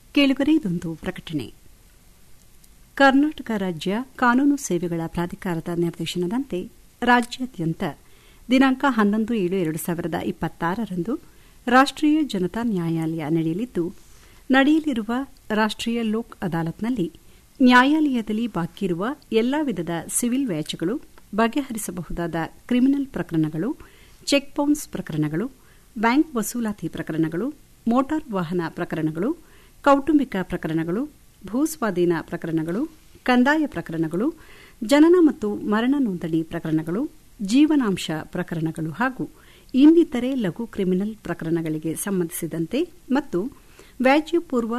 ಕೇಳುಗರೆ ಇದೊಂದು ಪ್ರಕಟಣೆ ಕರ್ನಾಟಕ ರಾಜ್ಯ ಕಾನೂನು ಸೇವೆಗಳ ಪ್ರಾಧಿಕಾರದ ನಿರ್ದೇಶನದಂತೆ ರಾಜ್ಯಾದ್ಯಂತ ದಿನಾಂಕ ಹನ್ನೊಂದು ಏಳು ಎರಡು ಸಾವಿರದ ಇಪ್ಪತ್ತಾರರಂದು ರಾಷ್ಟೀಯ ಜನತಾ ನ್ಯಾಯಾಲಯ ನಡೆಯಲಿದ್ದು ನಡೆಯಲಿರುವ ರಾಷ್ಟೀಯ ಲೋಕ್ ಅದಾಲತ್ನಲ್ಲಿ ನ್ಯಾಯಾಲಯದಲ್ಲಿ ಬಾಕಿ ಇರುವ ಎಲ್ಲಾ ವಿಧದ ಸಿವಿಲ್ ವ್ಯಾಜ್ಯಗಳು ಬಗೆಹರಿಸಬಹುದಾದ ಕ್ರಿಮಿನಲ್ ಪ್ರಕರಣಗಳು ಚೆಕ್ ಬೌನ್ಸ್ ಪ್ರಕರಣಗಳು ಬ್ಯಾಂಕ್ ವಸೂಲಾತಿ ಪ್ರಕರಣಗಳು ಮೋಟಾರ್ ವಾಹನ ಪ್ರಕರಣಗಳು ಕೌಟುಂಬಿಕ ಪ್ರಕರಣಗಳು ಭೂಸ್ವಾಧೀನ ಪ್ರಕರಣಗಳು ಕಂದಾಯ ಪ್ರಕರಣಗಳು ಜನನ ಮತ್ತು ಮರಣ ನೋಂದಣಿ ಪ್ರಕರಣಗಳು ಜೀವನಾಂಶ ಪ್ರಕರಣಗಳು ಹಾಗೂ ಇನ್ನಿತರೆ ಲಘು ಕ್ರಿಮಿನಲ್ ಪ್ರಕರಣಗಳಿಗೆ ಸಂಬಂಧಿಸಿದಂತೆ ಮತ್ತು ವ್ಯಾಜ್ಯಪೂರ್ವ